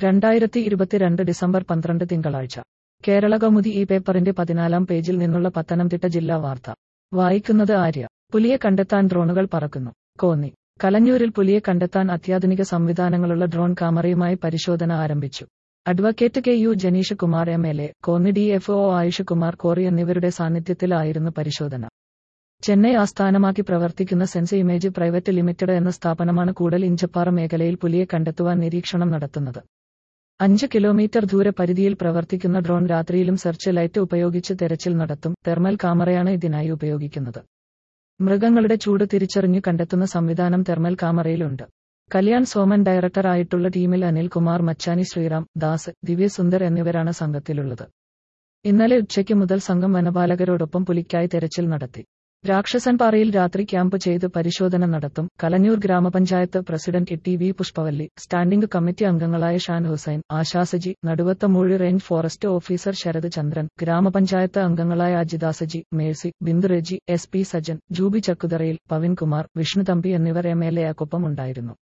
രണ്ടായിരത്തി ഇരുപത്തിരണ്ട് ഡിസംബർ പന്ത്രണ്ട് തിങ്കളാഴ്ച കേരള കൗമുദി ഈ പേപ്പറിന്റെ പതിനാലാം പേജിൽ നിന്നുള്ള പത്തനംതിട്ട ജില്ലാ വാർത്ത വായിക്കുന്നത് ആര്യ പുലിയെ കണ്ടെത്താൻ ഡ്രോണുകൾ പറക്കുന്നു കോന്നി കലഞ്ഞൂരിൽ പുലിയെ കണ്ടെത്താൻ അത്യാധുനിക സംവിധാനങ്ങളുള്ള ഡ്രോൺ ക്യാമറയുമായി പരിശോധന ആരംഭിച്ചു advocate K U Janeesh Kumar M L A Konni D F O Ayush Kumar Kori എന്നിവരുടെ സാന്നിധ്യത്തിലായിരുന്നു പരിശോധന ചെന്നൈ ആസ്ഥാനമാക്കി പ്രവർത്തിക്കുന്ന സെൻസ് ഇമേജ് പ്രൈവറ്റ് ലിമിറ്റഡ് എന്ന സ്ഥാപനമാണ് കൂടൽ ഇഞ്ചപ്പാറ മേഖലയിൽ പുലിയെ കണ്ടെത്തുവാൻ നിരീക്ഷണം നടത്തുന്നത് അഞ്ച് കിലോമീറ്റർ ദൂര പരിധിയിൽ പ്രവർത്തിക്കുന്ന ഡ്രോൺ രാത്രിയിലും സെർച്ച് ലൈറ്റ് ഉപയോഗിച്ച് തെരച്ചിൽ നടത്തും തെർമൽ ക്യാമറയാണ് ഇതിനായി ഉപയോഗിക്കുന്നത് മൃഗങ്ങളുടെ ചൂട് തിരിച്ചറിഞ്ഞു കണ്ടെത്തുന്ന സംവിധാനം തെർമൽ ക്യാമറയിലുണ്ട് കല്യാൺ സോമൻ ഡയറക്ടർ ആയിട്ടുള്ള ടീമിൽ അനിൽ കുമാർ മച്ചാനി ശ്രീറാം ദാസ് ദിവ്യസുന്ദർ എന്നിവരാണ് സംഘത്തിലുള്ളത് ഇന്നലെ ഉച്ചയ്ക്ക് മുതൽ സംഘം വനപാലകരോടൊപ്പം പുലിക്കായി തെരച്ചിൽ നടത്തി രാക്ഷസൻപാറയിൽ രാത്രി ക്യാമ്പ് ചെയ്ത് പരിശോധന നടത്തും കലഞ്ഞൂർ ഗ്രാമപഞ്ചായത്ത് president T V Pushpavalli standing committee അംഗങ്ങളായ Shan Hussain Ashasaji Naduvathumoozhi range forest officer Sarath Chandran ഗ്രാമപഞ്ചായത്ത് അംഗങ്ങളായ Ajithasaji Mercy Bindhuraji S P Sajan Juby ചക്കുതറയിൽ പവിൻകുമാർ വിഷ്ണുതമ്പി എന്നിവർ എം എൽ എക്കൊപ്പം ഉണ്ടായിരുന്നു